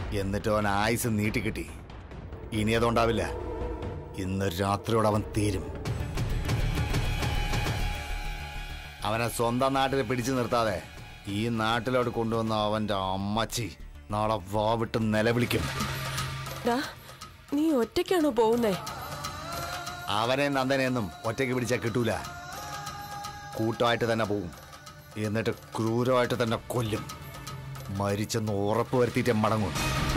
എന്നിട്ട് അവൻ ആയുസ് നീട്ടിക്കിട്ടി ഇനി അതുണ്ടാവില്ല ഇന്ന് രാത്രിയോടെ അവൻ തീരും അവനെ സ്വന്തം നാട്ടിൽ പിടിച്ചു നിർത്താതെ ഈ നാട്ടിലോട്ട് കൊണ്ടുവന്ന അവന്റെ അമ്മച്ചി നാളെ വാവിട്ട് നിലവിളിക്കും ഡാ നീ ഒറ്റയ്ക്കാണോ പോകുന്നേ അവനെ നന്ദനെയൊന്നും ഒറ്റയ്ക്ക് പിടിച്ചാൽ കിട്ടൂല കൂട്ടമായിട്ട് തന്നെ പോവും എന്നിട്ട് ക്രൂരമായിട്ട് തന്നെ കൊല്ലും മരിച്ചെന്ന് ഉറപ്പ് വരുത്തിയിട്ട് മടങ്ങും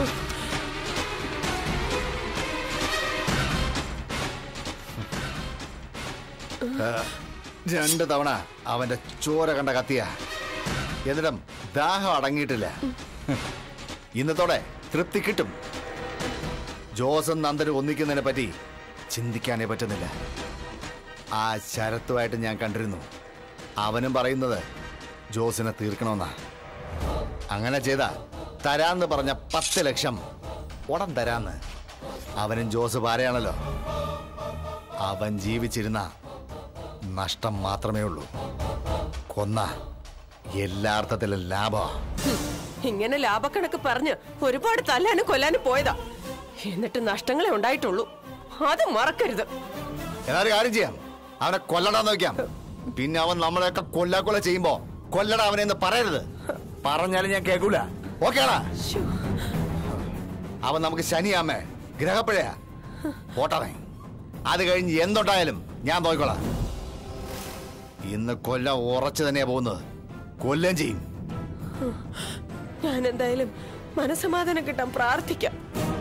ഏ, രണ്ട് തവണ അവന്റെ ചോര കണ്ട കത്തിയ എന്നിട്ടും ദാഹം അടങ്ങിയിട്ടില്ല ഇന്നത്തോടെ തൃപ്തി കിട്ടും ജോസും നന്ദനും ഒന്നിക്കുന്നതിനെ പറ്റി ചിന്തിക്കാനേ പറ്റുന്നില്ല ആ ശരത്തുമായിട്ട് ഞാൻ കണ്ടിരുന്നു അവനും പറയുന്നത് ജോസിനെ തീർക്കണമെന്നാ അങ്ങനെ ചെയ്ത തരാന്ന് പറഞ്ഞ പത്ത് ലക്ഷം ഉടൻ തരാന്ന് അവനും ജോസ് പാരയാണല്ലോ അവൻ ജീവിച്ചിരുന്ന നഷ്ടം മാത്രമേ ഉള്ളൂ കൊന്ന എല്ലാ അർത്ഥത്തിലും ലാഭമാ ഇങ്ങനെ ലാഭക്കണക്ക് പറഞ്ഞ് ഒരുപാട് തല്ലാനും കൊല്ലാനും പോയതാ എന്നിട്ട് നഷ്ടങ്ങളെ ഉണ്ടായിട്ടുള്ളൂ അത് മറക്കരുത് എന്നാലും കാര്യം ചെയ്യാം അവനെ കൊല്ലടാന്ന് വെക്കാം പിന്നെ അവൻ നമ്മളെയൊക്കെ കൊല്ലാക്കൊല ചെയ്യുമ്പോ കൊല്ലട അവനെ എന്ന് പറയരുത് പറഞ്ഞാലും ഞാൻ കേൾക്കൂല ഓക്കേടാ ശ്ശോ. അവൻ നമുക്ക് ശനിയാമേ ഗ്രഹപ്പഴയാ പോട്ടവൻ അത് കഴിഞ്ഞ് എന്തുണ്ടായാലും ഞാൻ നോക്കിക്കോളാം ഇന്ന് കൊല്ലം ഉറച്ചു തന്നെയാ പോകുന്നത് കൊല്ലം ചെയ്യും ഞാൻ എന്തായാലും മനസമാധാനം കിട്ടാൻ പ്രാർത്ഥിക്കാം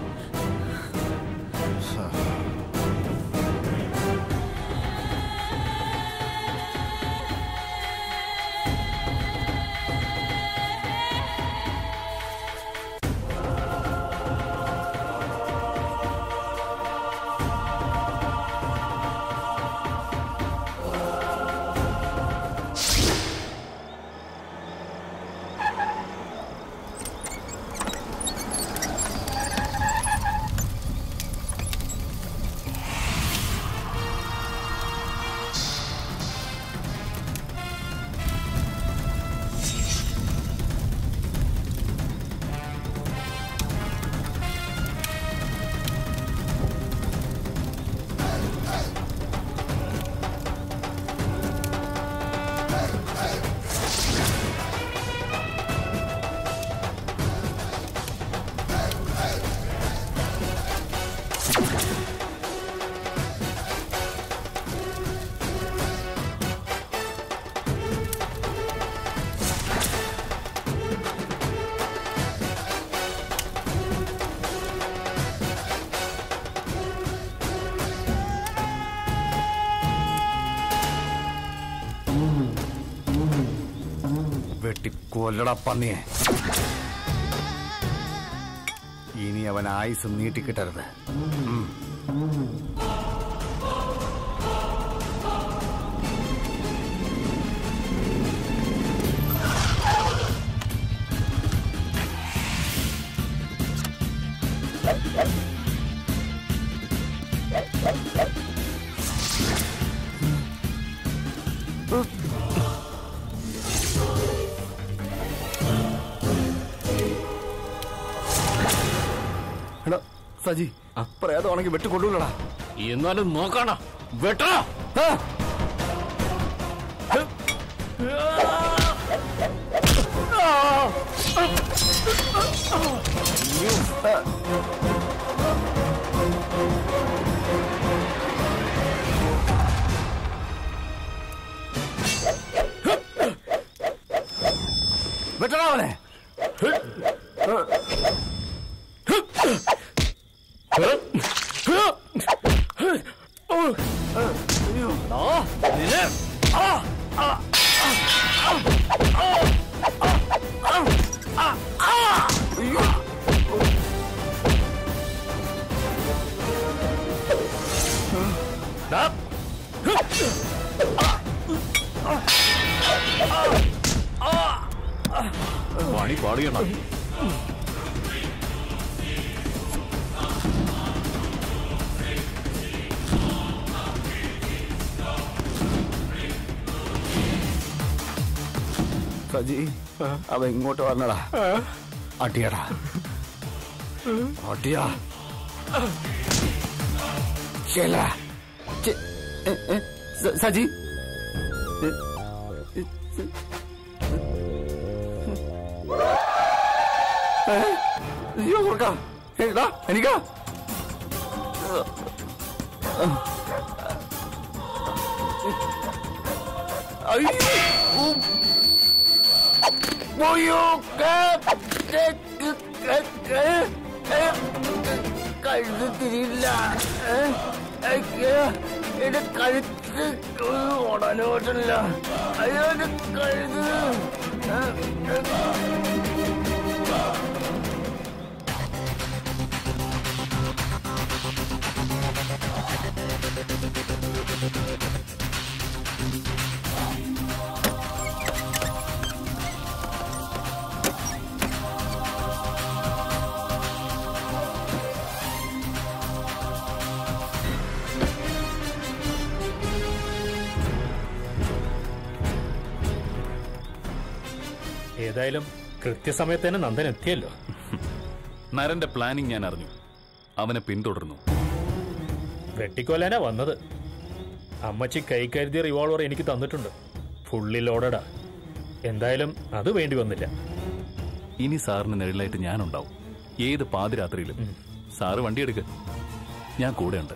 വെട്ടി കൊല്ലട പന്നിയെ ഇനി അവൻ ആയുസ് നീട്ടിക്കിട്ടരുത് ഉം. എടാ സജി പ്രേതമാണെങ്കിൽ വെട്ടിക്കൊള്ളൂലടാ എന്നാലും നോക്കണ വെട്ടണ വെട്ടടാ അവനെ പണി പാടിയണ സജി അവ ഇങ്ങോട്ട് വന്നടാ അടിയടാ ഓട്ടിയാ കേല സജി അയ്യോ കൊടുക്കാം ഏടാ എനിക്കാ അയ്യോ പോയോ കഴുത്ത് തിരിയില്ല എന്റെ കഴുത്ത് ഓടാനോട്ടില്ല അയ്യോ എന്റെ കഴുത്ത് ഏതായാലും കൃത്യസമയത്ത് തന്നെ നന്ദൻ എത്തിയല്ലോ നരന്റെ പ്ലാനിങ് ഞാൻ അറിഞ്ഞു അവനെ പിന്തുടർന്നു വെട്ടിക്കൊല്ലാനാ വന്നത് അമ്മച്ചി കൈ കരുതിയ റിവോൾവർ എനിക്ക് തന്നിട്ടുണ്ട് ഫുള്ളി ലോഡഡാ എന്തായാലും അത് വേണ്ടി വന്നില്ല ഇനി സാറിന് നിഴലായിട്ട് ഞാനുണ്ടാവും ഏത് പാതിരാത്രിയിലും സാറ് വണ്ടി എടുക്ക് ഞാൻ കൂടെയുണ്ട്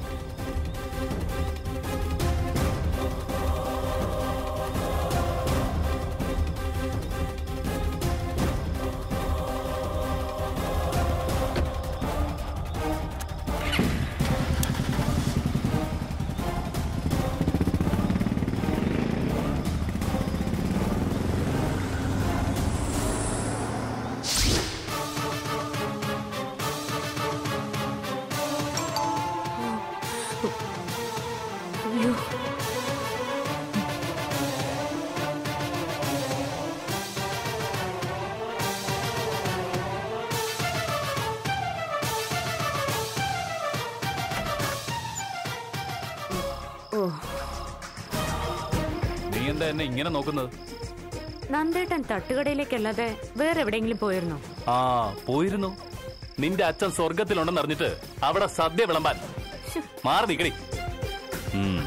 നീ എന്താ എന്നെ ഇങ്ങനെ നോക്കുന്നത് നന്ദേട്ടൻ തട്ടുകടയിലേക്കല്ലാതെ വേറെ എവിടെയെങ്കിലും പോയിരുന്നോ ആ പോയിരുന്നു നിന്റെ അച്ഛൻ സ്വർഗത്തിലുണ്ടെന്ന് അറിഞ്ഞിട്ട് അവിടെ സദ്യ വിളമ്പാൻ മാറി നിക്കടി ഉം.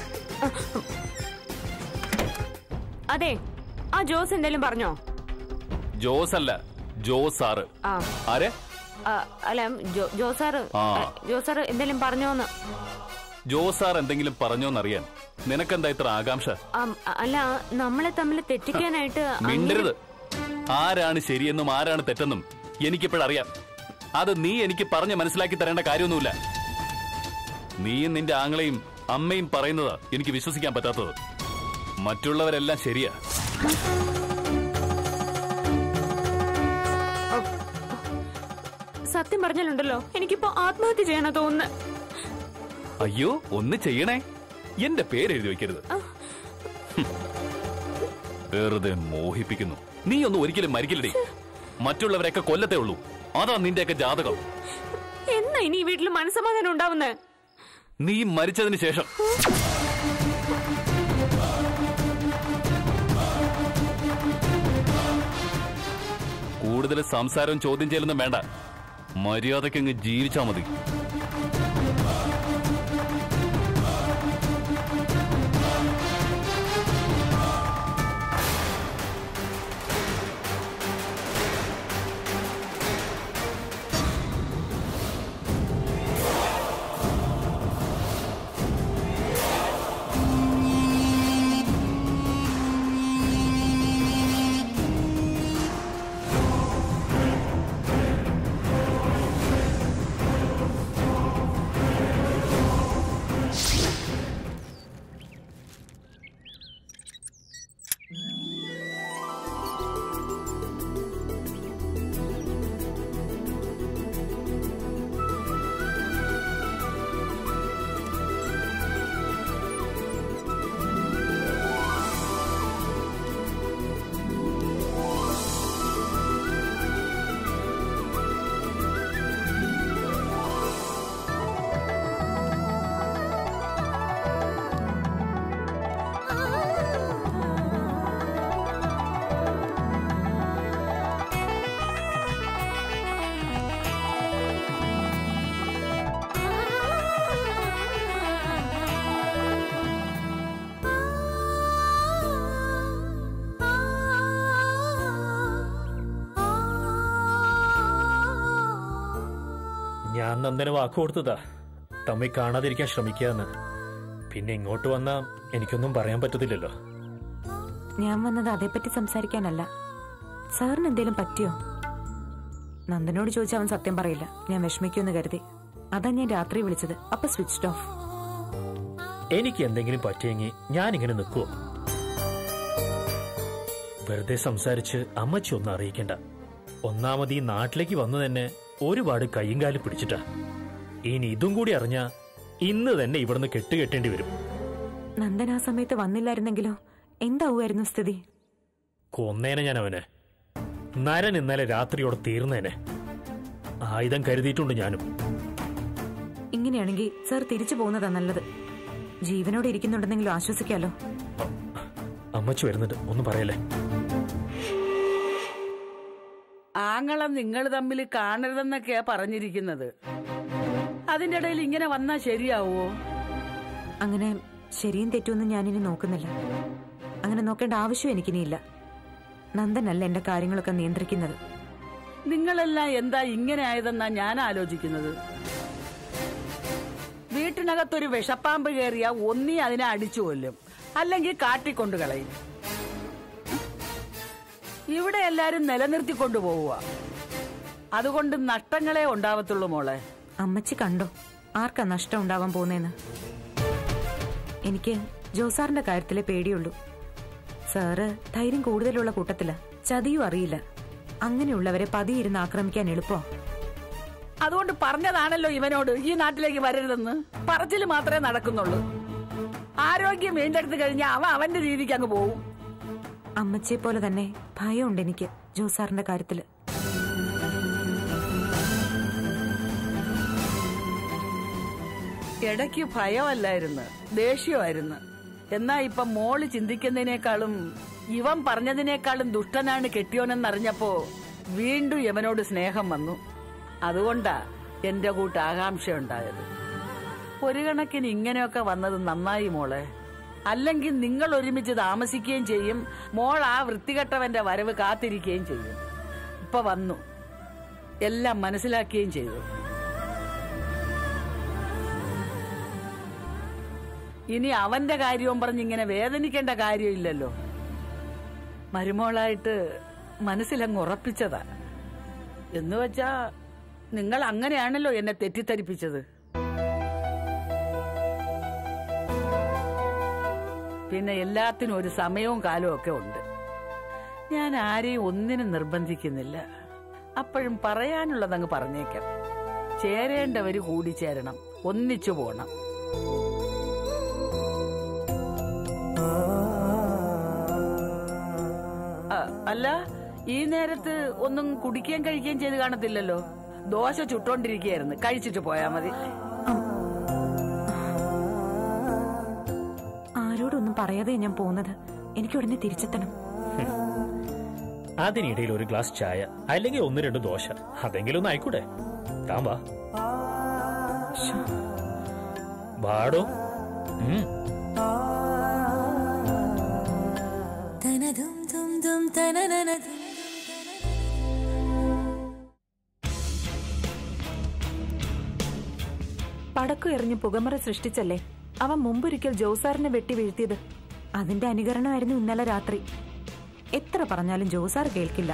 അതെ ആ ജോസ് എന്തെങ്കിലും പറഞ്ഞോ ജോസ് അല്ല ജോസ് സാറ് ആ ആരെ ആ, അല്ല ജോ- ജോസാറ് ആ. ജോസാറ് എന്തെങ്കിലും പറഞ്ഞോന്ന് ജോസ് സാർ എന്തെങ്കിലും പറഞ്ഞോന്നറിയാൻ നിനക്കെന്താ ഇത്ര ആകാംക്ഷ ആം, അല്ല നമ്മളെ തമ്മിൽ തെറ്റിക്കാനായിട്ട് അങ്ങേര്- മിണ്ടരുത് ആരാണ് ശരിയെന്നും ആരാണ് തെറ്റെന്നും എനിക്കിപ്പോഴറിയാം അത് നീ എനിക്ക് പറഞ്ഞ് മനസ്സിലാക്കി തരേണ്ട കാര്യമൊന്നുമില്ല നീയും നിന്റെ ആങ്ങളെയും അമ്മയും പറയുന്നതാ എനിക്ക് വിശ്വസിക്കാൻ പറ്റാത്തത് മറ്റുള്ളവരെല്ലാം ശരിയാ സത്യം പറഞ്ഞാലുണ്ടല്ലോ എനിക്കിപ്പോ ആത്മഹത്യ ചെയ്യണ തോന്നുന്നു അയ്യോ ഒന്ന് ചെയ്യണേ എന്റെ പേര് എഴുതി വെക്കരുത് ഹും. വെറുതെ മോഹിപ്പിക്കുന്നു നീ ഒന്നും ഒരിക്കലും മരിക്കില്ലടി മറ്റുള്ളവരെയൊക്കെ കൊല്ലത്തേ ഉള്ളൂ അതാ നിന്റെയൊക്കെ ജാതകം എന്നാ ഇനി ഈ വീട്ടിൽ മനസ്സമാധാനം ഉണ്ടാവുന്നേ നീ മരിച്ചതിന് ശേഷം കൂടുതൽ സംസാരവും ചോദ്യം ചെയ്യലൊന്നും വേണ്ട മര്യാദയ്ക്ക് അങ്ങ് ജീവിച്ചാ മതി ഞാൻ നന്ദന് വാക്ക് കൊടുത്തതാ തമ്മി കാണാതിരിക്കാൻ ശ്രമിക്കാന്ന് പിന്നെ ഇങ്ങോട്ട് വന്നാ എനിക്കൊന്നും പറയാൻ പറ്റത്തില്ലല്ലോ ഞാൻ വന്നത് അതേപ്പറ്റി സംസാരിക്കാനല്ല സാറിന് എന്തേലും പറ്റിയോ നന്ദനോട് ചോദിച്ചാൽ അവൻ സത്യം പറയില്ല ഞാൻ വിഷമിക്കുമെന്ന് കരുതി അതാ ഞാൻ രാത്രി വിളിച്ചത് അപ്പൊ സ്വിച്ച് ഓഫ് എനിക്ക് എന്തെങ്കിലും പറ്റിയെങ്കിൽ ഞാൻ ഇങ്ങനെ നിൽക്കുവോ വെറുതെ സംസാരിച്ച് അമ്മച്ചി ഒന്നും അറിയിക്കണ്ട ഒന്നാമത് ഈ നാട്ടിലേക്ക് വന്നു തന്നെ ഒരുപാട് കയ്യും കാലും പിടിച്ചിട്ടാ ഇനി ഇതും കൂടി അറിഞ്ഞാ ഇന്ന് തന്നെ ഇവിടുന്ന് കെട്ടുകെട്ടേണ്ടി വരും നന്ദൻ ആ സമയത്ത് വന്നില്ലായിരുന്നെങ്കിലോ എന്താവുമായിരുന്നു സ്ഥിതി കൊന്നേനെ ഞാൻ അവനെ നരൻ ഇന്നലെ രാത്രിയോടെ തീർന്നേനെ ആയുധം കരുതിയിട്ടുണ്ട് ഞാനും ഇങ്ങനെയാണെങ്കിൽ സാർ തിരിച്ചു പോകുന്നതാ നല്ലത് ജീവനോടെ ഇരിക്കുന്നുണ്ടെന്നെങ്കിലും ആശ്വസിക്കാലോ അമ്മച്ചി വരുന്നുണ്ട് ഒന്നും പറയല്ലേ ആങ്ങളെ നിങ്ങൾ തമ്മിൽ കാണരുതെന്നൊക്കെയാ പറഞ്ഞിരിക്കുന്നത് അതിന്റെ ഇടയിൽ ഇങ്ങനെ വന്നാ ശരിയാവോ അങ്ങനെ ശരിയും തെറ്റുമെന്നും ഞാനിനി നോക്കുന്നില്ല അങ്ങനെ നോക്കേണ്ട ആവശ്യം എനിക്കിനിയില്ല നന്ദനല്ല എന്റെ കാര്യങ്ങളൊക്കെ നിയന്ത്രിക്കുന്നത് നിങ്ങളെല്ലാം എന്താ ഇങ്ങനെ ആയതെന്നാ ഞാൻ ആലോചിക്കുന്നത് വീട്ടിനകത്തൊരു വിഷപ്പാമ്പ് കയറിയ ഒന്നി അതിനെ അടിച്ചു കൊല്ലും അല്ലെങ്കിൽ കാട്ടിക്കൊണ്ടു കളയും ഇവിടെ എല്ലാരും നിലനിർത്തിക്കൊണ്ടു പോവുക അതുകൊണ്ട് നഷ്ടങ്ങളെ ഉണ്ടാവത്തുള്ളൂ മോളെ അമ്മച്ചി കണ്ടോ ആർക്കാ നഷ്ടം ഉണ്ടാവാൻ പോകുന്നേന്ന് എനിക്ക് ജോസാറിന്റെ കാര്യത്തിലെ പേടിയുള്ളൂ സാറ് ധൈര്യം കൂടുതലുള്ള കൂട്ടത്തില ചതിയും അറിയില്ല അങ്ങനെയുള്ളവരെ പതിയിരുന്ന് ആക്രമിക്കാൻ എളുപ്പോ അതുകൊണ്ട് പറഞ്ഞതാണല്ലോ ഇവനോട് ഈ നാട്ടിലേക്ക് വരരുതെന്ന് പറച്ചില് മാത്രമേ നടക്കുന്നുള്ളൂ ആരോഗ്യം വീണ്ടെടുത്ത് കഴിഞ്ഞാൽ അവൻ അവന്റെ രീതിക്ക് അങ്ങ് പോവും അമ്മച്ചിയെ പോലെ തന്നെ ഭയമുണ്ട് എനിക്ക് ജോസാറിന്റെ കാര്യത്തില് ഇടയ്ക്ക് ഭയമല്ലായിരുന്നു ദേഷ്യമായിരുന്നു എന്നാ ഇപ്പൊ മോള് ചിന്തിക്കുന്നതിനേക്കാളും ഇവൻ പറഞ്ഞതിനേക്കാളും ദുഷ്ടനാണ് കെട്ടിയോനെന്നറിഞ്ഞപ്പോ വീണ്ടും യവനോട് സ്നേഹം വന്നു അതുകൊണ്ടാ എന്റെ കൂട്ട് ആകാംക്ഷ ഉണ്ടായത് ഒരു കണക്കിന് ഇങ്ങനെയൊക്കെ വന്നത് നന്നായി മോളെ അല്ലെങ്കിൽ നിങ്ങൾ ഒരുമിച്ച് താമസിക്കുകയും ചെയ്യും മോൾ ആ വൃത്തികെട്ടവന്റെ വരവ് കാത്തിരിക്കുകയും ചെയ്യും ഇപ്പൊ വന്നു എല്ലാം മനസ്സിലാക്കുകയും ചെയ്തു ഇനി അവന്റെ കാര്യവും പറഞ്ഞ് ഇങ്ങനെ വേദനിക്കേണ്ട കാര്യമില്ലല്ലോ മരുമോളായിട്ട് മനസ്സിലങ്ങ് ഉറപ്പിച്ചതാ എന്ന് വെച്ചാ നിങ്ങൾ അങ്ങനെയാണല്ലോ എന്നെ തെറ്റിദ്ധരിപ്പിച്ചത് പിന്നെ എല്ലാത്തിനും ഒരു സമയവും കാലവും ഒക്കെ ഉണ്ട് ഞാൻ ആരെയും ഒന്നിനും നിർബന്ധിക്കുന്നില്ല അപ്പോഴും പറയാനുള്ളതങ്ങ് പറഞ്ഞേക്കാം ചേരേണ്ടവര് കൂടി ചേരണം ഒന്നിച്ചു പോണം ആ, അല്ല ഈ നേരത്ത് ഒന്നും കുടിക്കുകയും കഴിക്കുകയും ചെയ്ത് കാണത്തില്ലല്ലോ ദോശ ചുട്ടോണ്ടിരിക്കുകയായിരുന്നു കഴിച്ചിട്ട് പോയാ മതി ആരോടൊന്നും പറയാതെ ഞാൻ പോകുന്നത് എനിക്ക് ഉടനെ തിരിച്ചെത്തണം അതിനിടയിൽ ഒരു ഗ്ലാസ് ചായ അല്ലെങ്കിൽ ഒന്ന് രണ്ട് ദോശ അതെങ്കിലും ഒന്ന് ആയിക്കൂടെ താൻ വാ വാടോ ഉം. പടക്കം എറിഞ്ഞ് പുകമറ സൃഷ്ടിച്ചല്ലേ അവൻ മുമ്പൊരിക്കൽ ജോസാറിനെ വെട്ടി വീഴ്ത്തിയത് അതിന്റെ അനുകരണമായിരുന്നു ഇന്നലെ രാത്രി എത്ര പറഞ്ഞാലും ജോസാർ കേൾക്കില്ല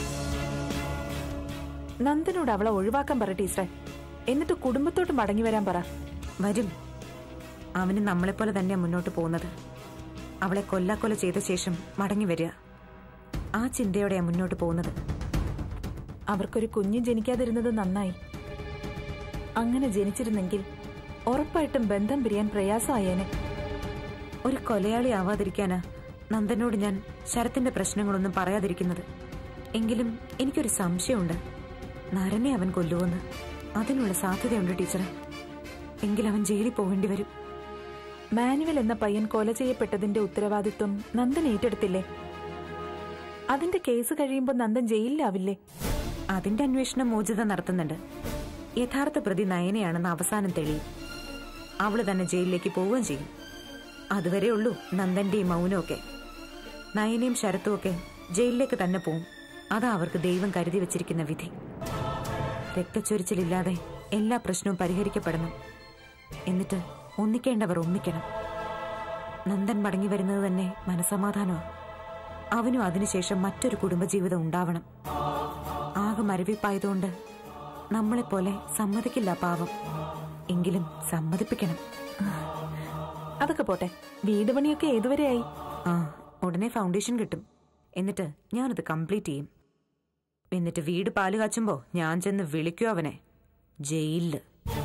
നന്ദനോട് അവളെ ഒഴിവാക്കാൻ പറ ടീച്ചറെ എന്നിട്ട് കുടുംബത്തോട്ട് മടങ്ങി വരാൻ പറ വരും അവന് നമ്മളെപ്പോലെ തന്നെയാ മുന്നോട്ട് പോകുന്നത് അവളെ കൊല്ലാക്കൊല ചെയ്ത ശേഷം മടങ്ങി വരിക ആ ചിന്തയോടെയാ മുന്നോട്ട് പോകുന്നത് അവർക്കൊരു കുഞ്ഞ് ജനിക്കാതിരുന്നത് നന്നായി അങ്ങനെ ജനിച്ചിരുന്നെങ്കിൽ ഉറപ്പായിട്ടും ബന്ധം പിരിയാൻ പ്രയാസമായേനെ ഒരു കൊലയാളി ആവാതിരിക്കാനാ നന്ദനോട് ഞാൻ ശരത്തിന്റെ പ്രശ്നങ്ങളൊന്നും പറയാതിരിക്കുന്നത് എങ്കിലും എനിക്കൊരു സംശയമുണ്ട് നരനെ അവൻ കൊല്ലുവെന്ന് അതിനുള്ള സാധ്യതയുണ്ട് ടീച്ചറെ എങ്കിൽ അവൻ ജയിലിൽ പോകേണ്ടി വരും മാനുവൽ എന്ന പയ്യൻ കൊല ചെയ്യപ്പെട്ടതിന്റെ ഉത്തരവാദിത്വം നന്ദൻ ഏറ്റെടുത്തില്ലേ അതിന്റെ കേസ് കഴിയുമ്പോൾ നന്ദൻ ജയിലിലാവില്ലേ അതിന്റെ അന്വേഷണം മോചിത നടത്തുന്നുണ്ട് യഥാർത്ഥ പ്രതി നയനയാണെന്ന് അവസാനം തെളിയും അവള് തന്നെ ജയിലിലേക്ക് പോവുകയും ചെയ്യും അതുവരെ ഉള്ളൂ നന്ദന്റെയും മൗനമൊക്കെ നയനയും ശരത്തും ഒക്കെ ജയിലിലേക്ക് തന്നെ പോവും അതാ അവർക്ക് ദൈവം കരുതി വെച്ചിരിക്കുന്ന വിധി രക്തച്ചൊരിച്ചിലില്ലാതെ എല്ലാ പ്രശ്നവും പരിഹരിക്കപ്പെടണം എന്നിട്ട് ഒന്നിക്കേണ്ടവർ ഒന്നിക്കണം നന്ദൻ മടങ്ങി വരുന്നത് തന്നെ മനസമാധാനമാണ് അവനും അതിനുശേഷം മറ്റൊരു കുടുംബജീവിതം ഉണ്ടാവണം ആകെ മരവിപ്പായതുകൊണ്ട് നമ്മളെപ്പോലെ സമ്മതിക്കില്ല പാവം എങ്കിലും സമ്മതിപ്പിക്കണം അതൊക്കെ പോട്ടെ വീട് പണിയൊക്കെ ഏതുവരെയായി ആ ഉടനെ ഫൗണ്ടേഷൻ കിട്ടും എന്നിട്ട് ഞാനത് കംപ്ലീറ്റ് ചെയ്യും എന്നിട്ട് വീട് പാല് കാച്ചുമ്പോ ഞാൻ ചെന്ന് വിളിക്കൂ അവനെ ജയിലില്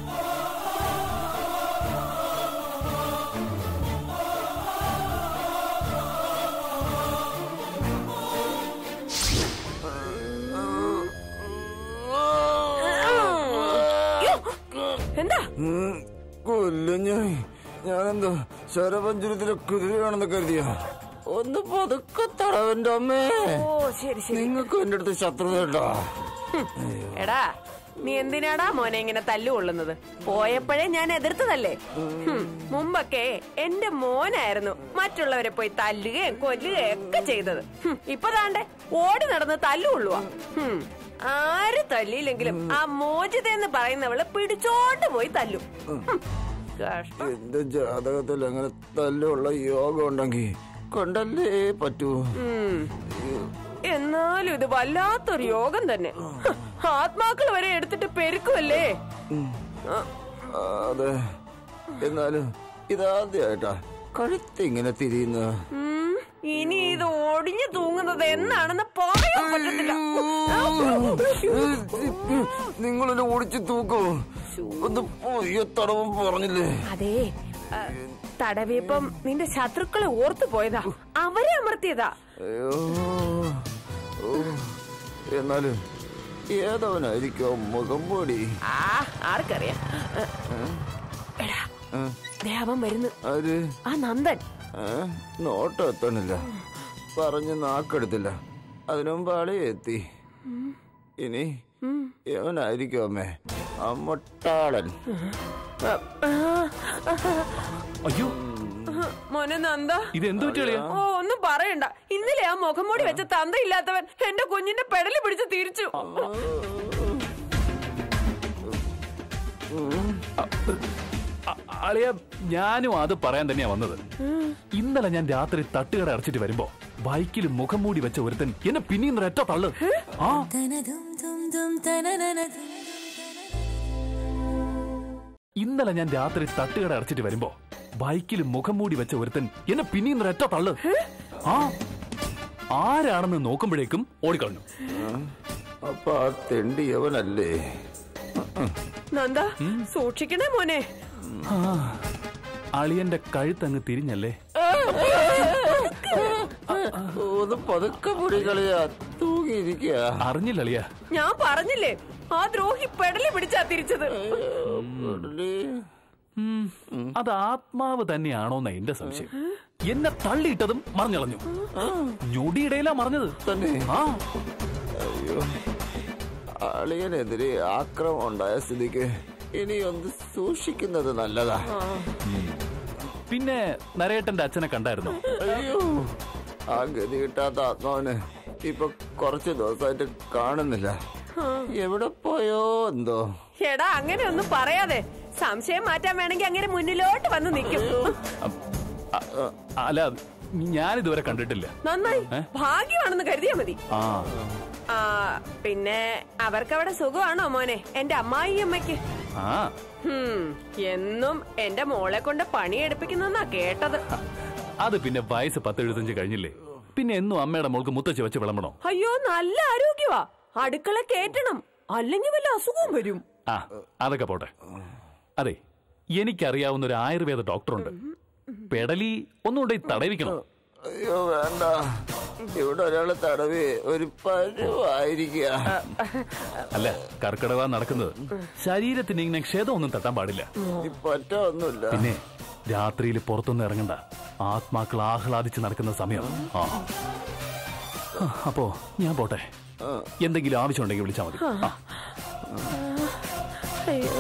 എന്താ കൊല്ലും ഞാൻ ഞാനെന്തോ ശരപഞ്ചുരത്തിലെ കുതിരയാണെന്ന് കരുതിയോ ഒന്ന് പതുക്കെ തടവന്റെ അമ്മേ ഓ ശരി ശരി നിങ്ങൾക്ക് എന്റെ അടുത്ത് ശത്രുത ഉണ്ടോ എടാ നീ എന്തിനാടാ മോനെ ഇങ്ങനെ തല്ലുകൊള്ളുന്നത് പോയപ്പോഴേ ഞാൻ എതിർത്തതല്ലേ ഹും, മുമ്പൊക്കെ എന്റെ മോനായിരുന്നു മറ്റുള്ളവരെ പോയി തല്ലുകയും കൊല്ലുകയും ഒക്കെ ചെയ്തത് ഹും, ഇപ്പൊ താണ്ടെ ഓടി നടന്ന് തല്ലുകൊള്ളുവാ ഹും, ആര് തല്ലിയില്ലെങ്കിലും ആ മോചിത എന്ന് പറയുന്നവള് പിടിച്ചോണ്ട് പോയി തല്ലും ഹും, കഷ്ടം എന്റെ ജാതകത്തിൽ അങ്ങനെ തല്ലുള്ള യോഗം ഉണ്ടെങ്കിൽ കൊണ്ടല്ലേ പറ്റൂ ഉം. എന്നാലും ഇത് വല്ലാത്തൊരു യോഗം തന്നെ ഹ, ആത്മാക്കൾ വരെ എടുത്തിട്ട് പെരുക്കുമല്ലേ ആ, ആ, അതെ എന്നാലും ഇതാദ്യമായിട്ടാ കഴുത്തിങ്ങനെ തിരിയുന്ന ഉം, ഇനി ഇത് ഒടിഞ്ഞു തൂങ്ങുന്നത് എന്നാണെന്ന് പറയാൻ പറ്റത്തില്ല നിങ്ങളെന്നെ ഓടിച്ചു തൂക്കോ ഒന്ന് പോയ തടവും പറഞ്ഞില്ലേ അതെ ആ, തടവിയപ്പം നിന്റെ ശത്രുക്കളെ ഓർത്തു പോയതാ അവരെ അമർത്തിയതാ അയ്യോ ഓ, എന്നാലും ഏതവനായിരിക്കോ മുഖം പൊടി ആ ആർക്കറിയാം ആ, എടാ ദേ അവൻ വരുന്നു ആര് ആ നന്ദൻ ഏ? നോട്ടം എത്തണില്ല പറഞ്ഞ് നാക്കെടുത്തില്ല അതിനു മുമ്പ് ആളെ എത്തി ഇനി എവനായിരിക്കും അമ്മേ ആ മൊട്ടാളൻ ആ, ആ, അയ്യോ മോനെ നന്ദ ഇത് എന്ത് പറ്റിയ ഓ ഒന്നും പറയണ്ട ഇന്നലെ ആ മുഖം മൂടി വെച്ച തന്തയില്ലാത്തവൻ എന്റെ കുഞ്ഞിന്റെ പെടല് പിടിച്ച് തിരിച്ചു അളിയ ഞാനും അത് പറയാൻ തന്നെയാ വന്നത് ഇന്നലെ ഞാൻ രാത്രി തട്ടുകട അടച്ചിട്ട് വരുമ്പോ ബൈക്കിൽ മുഖം മൂടി വെച്ച ഒരുത്തൻ എന്നെ പിന്നെയും ഒരൊറ്റ തള്ളു ആ ഇന്നലെ ഞാൻ രാത്രി തട്ടുകട അടച്ചിട്ട് വരുമ്പോ ബൈക്കിൽ മുഖം മൂടി വെച്ച ഒരുത്തൻ എന്നെ പിന്നെയും ഒരൊറ്റ തള്ളു ആ ആരാണെന്ന് നോക്കുമ്പോഴേക്കും ഓടിക്കളഞ്ഞു അപ്പൊ ആ തെണ്ടി യവനല്ലേ നന്ദ സൂക്ഷിക്കണേ മോനെ ആ, അളിയന്റെ കഴുത്തങ്ങ് തിരിഞ്ഞല്ലേ ഒന്ന് പതുക്കെ പൊടി കളിയാ തൂങ്ങിയിരിക്കുക അറിഞ്ഞില്ല അളിയ ഞാൻ പറഞ്ഞില്ലേ ആ ദ്രോഹി പെടല് പിടിച്ചാ തിരിച്ചത് ഉം, അത് ആത്മാവ് തന്നെയാണോന്ന എന്റെ സംശയം എന്നെ തള്ളിയിട്ടതും മറിഞ്ഞളഞ്ഞു ഞൊടിയിടയിലാ മറിഞ്ഞത് തന്നെ ആ അയ്യോ അളിയനെതിരെ ആക്രമം ഉണ്ടായ സ്ഥിതിക്ക് ഇനി ഒന്ന് സൂക്ഷിക്കുന്നത് നല്ലതാ പിന്നെ നരേട്ടന്റെ അച്ഛനെ കണ്ടായിരുന്നു അയ്യോ ആ ഗതി കിട്ടാത്ത ആത്മാവിന് ഇപ്പൊ കുറച്ച് ദിവസമായിട്ട് കാണുന്നില്ല എവിടെ പോയോ എന്തോ എടാ അങ്ങനെ ഒന്നും പറയാതെ സംശയം മാറ്റാൻ വേണമെങ്കിൽ അങ്ങനെ മുന്നിലോട്ട് വന്ന് നിൽക്കും അ- അല്ല ഞാനിതുവരെ കണ്ടിട്ടില്ല നന്നായി ഏ? ഭാഗ്യമാണെന്ന് കരുതിയാ മതി ആ ആ പിന്നെ അവർക്കവിടെ സുഖമാണോ മോനെ എന്റെ അമ്മായി അമ്മയ്ക്ക് ആ ഹും, എന്നും എന്റെ മോളെ കൊണ്ട് പണിയെടുപ്പിക്കുന്നെന്നാ കേട്ടത് അത് പിന്നെ വയസ്സ് പത്ത് എഴുപത്തഞ്ച് കഴിഞ്ഞില്ലേ പിന്നെ എന്നും അമ്മയുടെ മോൾക്ക് മുത്തച്ഛ വെച്ച് വിളമ്പണോ അയ്യോ നല്ല ആരോഗ്യവാ അടുക്കള കേറ്റണം അല്ലെങ്കിൽ വല്ല അസുഖവും വരും ആ അതൊക്കെ പോട്ടെ അതെ എനിക്കറിയാവുന്ന ഒരു ആയുർവേദ ഡോക്ടറുണ്ട് പെടലി ഒന്നുകൊണ്ട് തടവിക്കണം അയ്യോ വേണ്ട ഇവിടെ ഒരാള് തടവി ഒരു പരുവായിരിക്കുക അല്ല കർക്കിടക നടക്കുന്നത് ശരീരത്തിന് ഇങ്ങനെ ക്ഷതമൊന്നും തട്ടാൻ പാടില്ല പറ്റ ഒന്നുമില്ല പിന്നെ രാത്രിയിൽ പുറത്തൊന്നും ഇറങ്ങണ്ട ആത്മാക്കൾ ആഹ്ലാദിച്ച് നടക്കുന്ന സമയം ആ ആ, അപ്പോ ഞാൻ പോട്ടെ എന്തെങ്കിലും ആവശ്യമുണ്ടെങ്കിൽ വിളിച്ചാൽ മതി ആ. അയ്യോ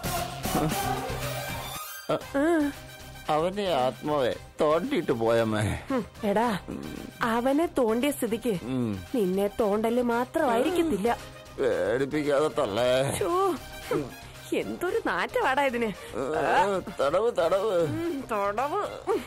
അവന്റെ ആത്മാവെ തോണ്ടിട്ട് പോയമ്മേ ഹും, എടാ അവനെ തോണ്ടിയ സ്ഥിതിക്ക് നിന്നെ തോണ്ടല് മാത്രമായിരിക്കത്തില്ല പേടിപ്പിക്കാതെ തള്ളേ ഛോ, ഹും, എന്തൊരു നാറ്റവാടാ ഇതിന് തടവ് തടവ് ഉം, തൊടവ്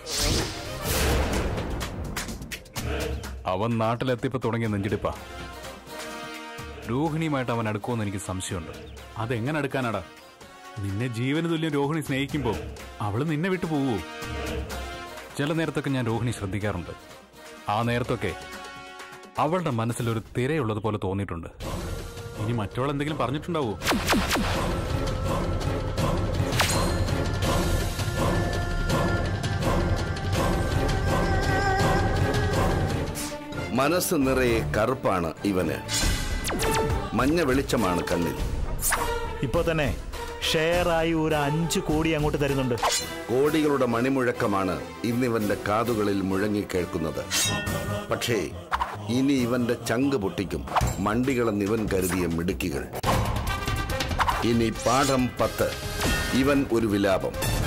അവൻ നാട്ടിലെത്തിയപ്പോ തുടങ്ങിയ നെഞ്ചിടിപ്പാ രോഹിണിയുമായിട്ട് അവൻ അടുക്കുമെന്ന് എനിക്ക് സംശയമുണ്ട് അതെങ്ങനെ അടുക്കാനാടാ നിന്നെ ജീവന് തുല്യം രോഹിണി സ്നേഹിക്കുമ്പോ അവള് നിന്നെ വിട്ടു പോവൂ ചില നേരത്തൊക്കെ ഞാൻ രോഹിണി ശ്രദ്ധിക്കാറുണ്ട് ആ നേരത്തൊക്കെ അവളുടെ മനസ്സിൽ ഒരു തിരയുള്ളത് പോലെ തോന്നിയിട്ടുണ്ട് ഇനി മറ്റവൾ എന്തെങ്കിലും പറഞ്ഞിട്ടുണ്ടാവോ മനസ്സ് നിറയെ കറുപ്പാണ് ഇവന് മഞ്ഞ വെളിച്ചമാണ് കണ്ണിൽ ഇപ്പൊ തന്നെ ഷെയറായി ഒരു അഞ്ചു കോടി അങ്ങോട്ട് തരുന്നുണ്ട് കോടികളുടെ മണിമുഴക്കമാണ് ഇന്നിവന്റെ കാതുകളിൽ മുഴങ്ങിക്കേൾക്കുന്നത് പക്ഷേ ഇനി ഇവന്റെ ചങ്ക് പൊട്ടിക്കും മണ്ടികളെന്ന് ഇവൻ കരുതിയ മിടുക്കികൾ ഇനി പാഠം പത്ത് ഇവൻ ഒരു വിലാപം